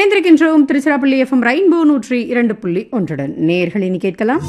இணைந்திருக்கின்றோம் Tiruchirappalli FM rainbow நூற்றி இரண்டு புள்ளி ஒன்றுடன் நேர்கள் இனி கேட்கலாம்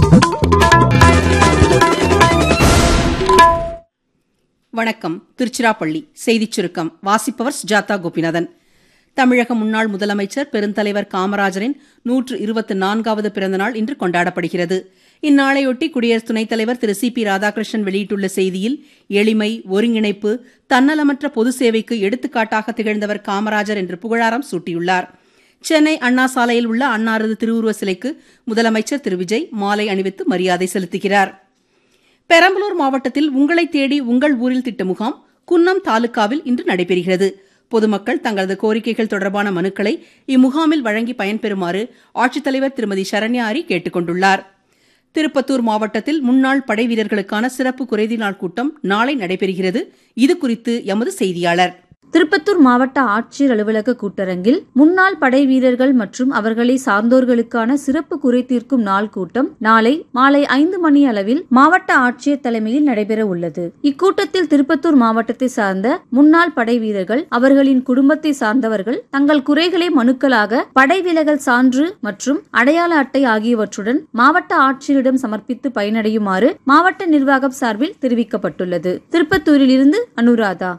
வணக்கம் திருச்சிராப்பள்ளி செய்திச் சுருக்கம் வாசிப்பவர் சுஜாதா கோபிநாதன் தமிழக முன்னாள் முதலமைச்சர் பெருந்தலைவர் காமராஜரின் நூற்று இருபத்தி நான்காவது பிறந்தநாள் இன்று கொண்டாடப்படுகிறது இந்நாளையொட்டி குடியரசு துணைத் தலைவர் திரு சி பி ராதாகிருஷ்ணன் வெளியிட்டுள்ள செய்தியில் எளிமை ஒருங்கிணைப்பு தன்னலமற்ற பொது சேவைக்கு எடுத்துக்காட்டாக திகழ்ந்தவர் காமராஜர் என்று புகழாரம் சூட்டியுள்ளார் சென்னை அண்ணா சாலையில் உள்ள அன்னாரது திருவுருவ சிலைக்கு முதலமைச்சர் திரு விஜய் மாலை அணிவித்து மரியாதை செலுத்துகிறார் பெரம்பலூர் மாவட்டத்தில் உங்களை தேடி உங்கள் ஊரில் திட்ட முகாம் குன்னம் தாலுகாவில் இன்று நடைபெறுகிறது பொதுமக்கள் தங்களது கோரிக்கைகள் தொடர்பான மனுக்களை இம்முகாமில் வழங்கி பயன்பெறுமாறு ஆட்சித்தலைவர் திருமதி சரண்யா அரி கேட்டுக் கொண்டுள்ளார் திருப்பத்தூர் மாவட்டத்தில் முன்னாள் படை வீரர்களுக்கான சிறப்பு குறைதி நாள் கூட்டம் நாளை நடைபெறுகிறது இதுகுறித்து எமது செய்தியாளர் திருப்பத்தூர் மாவட்ட ஆட்சியர் அலுவலக கூட்டரங்கில் முன்னாள் படை வீரர்கள் மற்றும் அவர்களை சார்ந்தோர்களுக்கான சிறப்பு குறை தீர்க்கும் நாள் கூட்டம் நாளை மாலை ஐந்து மணி அளவில் மாவட்ட ஆட்சியர் தலைமையில் நடைபெற உள்ளது இக்கூட்டத்தில் திருப்பத்தூர் மாவட்டத்தை சார்ந்த முன்னாள் படை வீரர்கள் அவர்களின் குடும்பத்தை சார்ந்தவர்கள் தங்கள் குறைகளை மனுக்களாக படை விலகல் சான்று மற்றும் அடையாள அட்டை ஆகியவற்றுடன் மாவட்ட ஆட்சியரிடம் சமர்ப்பித்து பயனடையுமாறு மாவட்ட நிர்வாகம் சார்பில் தெரிவிக்கப்பட்டுள்ளது திருப்பத்தூரில் இருந்து அனுராதா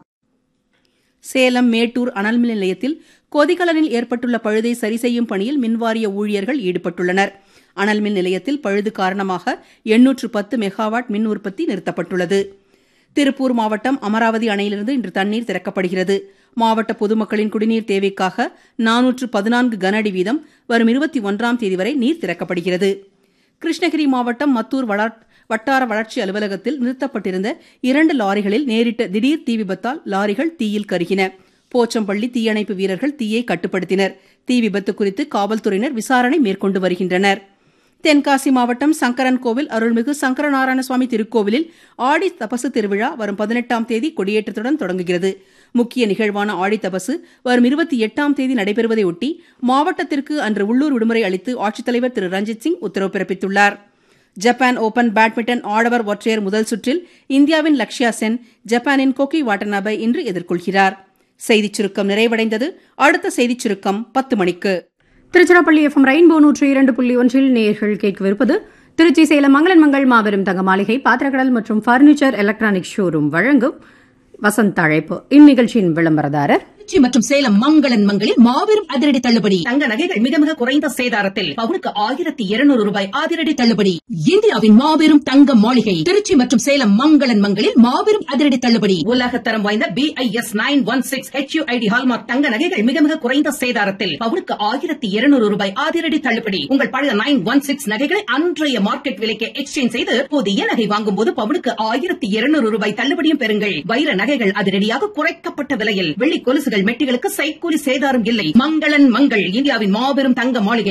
சேலம் மேட்டூர் அனல்மின் நிலையத்தில் கொதிகலனில் ஏற்பட்டுள்ள பழுதை சரி செய்யும் பணியில் மின்வாரிய ஊழியர்கள் ஈடுபட்டுள்ளனர் அனல்மின் நிலையத்தில் பழுது காரணமாக எண்ணூற்று பத்து மெகாவாட் மின் உற்பத்தி நிறுத்தப்பட்டுள்ளது திருப்பூர் மாவட்டம் அமராவதி அணையிலிருந்து இன்று தண்ணீர் திறக்கப்படுகிறது மாவட்ட பொதுமக்களின் குடிநீர் தேவைக்காக நானூற்று பதினான்கு கன அடி வீதம் வரும் இருபத்தி ஒன்றாம் தேதி வரை நீர் திறக்கப்படுகிறது கிருஷ்ணகிரி மாவட்டம் மத்தூர் வளர் வட்டார வளர்ச்சி அலுவலகத்தில் நிறுத்தப்பட்டிருந்த இரண்டு லாரிகளில் நேரிட்ட திடீர் தீ விபத்தால் லாரிகள் தீயில் கருகின போச்சம்பள்ளி தீயணைப்பு வீரர்கள் தீயை கட்டுப்படுத்தினர் தீ விபத்து குறித்து காவல்துறையினர் விசாரணை மேற்கொண்டு வருகின்றனர் தென்காசி மாவட்டம் சங்கரன் கோவில் அருள்மிகு சங்கரநாராயண சுவாமி திருக்கோவிலில் ஆடி தபசு திருவிழா வரும் பதினெட்டாம் தேதி கொடியேற்றத்துடன் தொடங்குகிறது முக்கிய நிகழ்வான ஆடி தபசு வரும் இருபத்தி எட்டாம் தேதி நடைபெறுவதையொட்டி மாவட்டத்திற்கு அன்று உள்ளூர் விடுமுறை அளித்து ஆட்சித்தலைவர் திரு ரஞ்சித் சிங் உத்தரவு பிறப்பித்துள்ளார் ஜப்பான் ஓபன் பேட்மிண்டன் ஆடவர் ஒற்றையர் முதல் சுற்றில் இந்தியாவின் லக்ஷ்யா சென் ஜப்பானின் கோகி வாட்டனாபை இன்று எதிர்கொள்கிறார் செய்திச் சுருக்கம் நிறைவடைந்தது அடுத்த செய்திச் சுருக்கம் பத்து மணிக்கு திருச்சிராப்பள்ளி எஃப்எம் ரெயின்போ நூற்றி இரண்டு புள்ளி ஒன்றில் நேர்கள் கேட்கவிருப்பது திருச்சி சேலம் மங்களன் மங்கள் மாபெரும் தங்க மாளிகை பாத்திரக்கடல் மற்றும் பர்னிச்சர் எலக்ட்ரானிக் ஷோரூம் வழங்கும் வசந்த் அழைப்பு இந்நிகழ்ச்சியின் விளம்பரதாரர் திருச்சி மற்றும் சேலம் மங்களன் மங்களில் மாபெரும் அதிரடி தள்ளுபடி தங்க நகைகள் மிக மிக குறைந்த சேதாரத்தில் பவுனுக்கு ஆயிரத்தி இருநூறு ரூபாய் அதிரடி தள்ளுபடி இந்தியாவின் மாபெரும் தங்க மாளிகை திருச்சி மற்றும் சேலம் மங்களன் மங்களில் மாபெரும் அதிரடி தள்ளுபடி உலகத்தரம் வாய்ந்த B I S nine one six H ID hallmark தங்க நகைகள் மிக மிக குறைந்த சேதாரத்தில் பவுனுக்கு ஆயிரத்தி இருநூறு ரூபாய் அதிரடி தள்ளுபடி உங்கள் பழைய நைன் ஒன் சிக்ஸ் நகைகளை அன்றைய மார்க்கெட் விலைக்கு எக்ஸ்சேஞ்ச் செய்து புதிய நகை வாங்கும் போது பவுனுக்கு ஆயிரத்தி இருநூறு ரூபாய் தள்ளுபடியும் பெறுங்கள் வைர நகைகள் அதிரடியாக குறைக்கப்பட்ட விலையில் வெள்ளி கொலுசுகள் மெட்டிகளுக்கு சைக்கூலி சேதாரம் இல்லை மங்களன் மங்கள் இந்தியாவின் மாபெரும் தங்க மாளிகை